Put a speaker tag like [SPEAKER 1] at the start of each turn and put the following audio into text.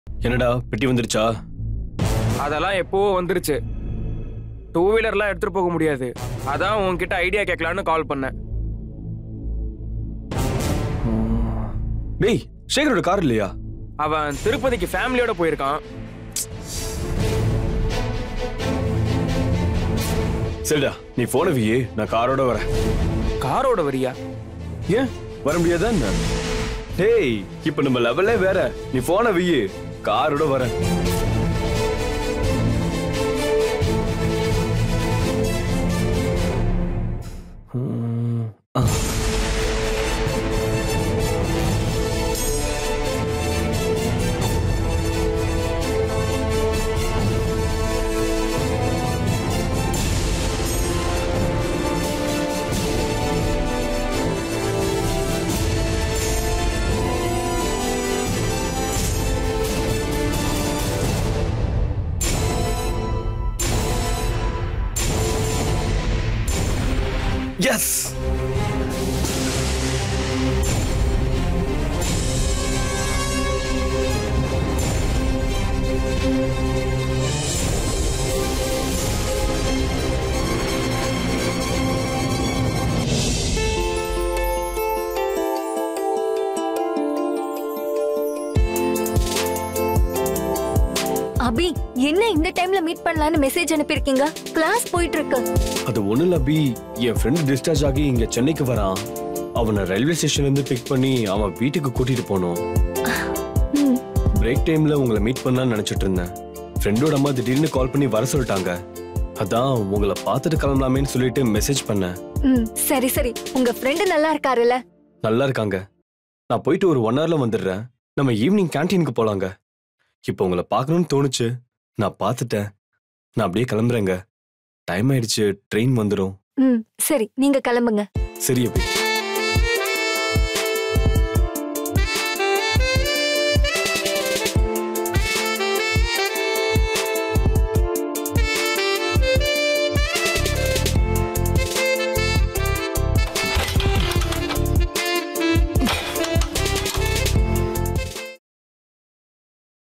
[SPEAKER 1] என்னடா பெட்டி வந்துருச்சா
[SPEAKER 2] அதெல்லாம் எப்போவோ வந்துருச்சு டூ வீலர்லாம் எடுத்துட்டு போக முடியாது அதான் உன்கிட்ட ஐடியா கேட்கலான்னு கால் பண்ணேன்
[SPEAKER 1] டேய் சேகரோட கார் இல்லையா
[SPEAKER 2] அவன் திருப்பதிக்கு ஃபேமிலியோட போயிருக்கான்
[SPEAKER 1] சரிடா நீ போன வியே நான் காரோட வரேன்
[SPEAKER 2] காரோட வரியா
[SPEAKER 1] ஏன் வர முடியாதா என்ன டேய் இப்ப நம்ம லெவலே வேற நீ போன வியே காரோட வரேன் ம், ஆ. Yes!
[SPEAKER 3] அபி என்ன இந்த டைம்ல மீட் பண்ணலாம்னு மெசேஜ் அனுப்பியிருக்கீங்க கிளாஸ் போயிட்டு இருக்கு
[SPEAKER 1] அது ஒண்ணு இல்ல அபி என் ஃப்ரெண்ட் டிஸ்சார்ஜ் ஆகி இங்க சென்னைக்கு வரான் அவனை ரயில்வே ஸ்டேஷன்ல இருந்து பிக் பண்ணி அவன் வீட்டுக்கு கூட்டிட்டு போனோம்
[SPEAKER 3] ம்,
[SPEAKER 1] பிரேக் டைம்ல உங்களை மீட் பண்ணலாம்னு நினைச்சிட்டு இருந்தேன் ஃப்ரெண்டோட அம்மா திடீர்னு கால் பண்ணி வர சொல்லிட்டாங்க அதான் உங்களை பார்த்துட்டு கிளம்பலாமேன்னு சொல்லிட்டு மெசேஜ் பண்ணேன்
[SPEAKER 3] ம், சரி சரி உங்க ஃப்ரெண்டு நல்லா இருக்காருல்ல
[SPEAKER 1] நல்லா இருக்காங்க நான் போயிட்டு ஒரு ஒன் ஹவர்ல வந்துடுறேன் நம்ம ஈவினிங் கேண்டீனுக்கு போலாங்க இப்போ உங்களை பார்க்கணும்னு தோணுச்சு நான் பார்த்துட்டேன் நான் அப்படியே கிளம்புறேங்க டைம் ஆயிடுச்சு ட்ரெயின் வந்துடும்
[SPEAKER 3] ம் சரி நீங்க கிளம்புங்க
[SPEAKER 1] சரி அபி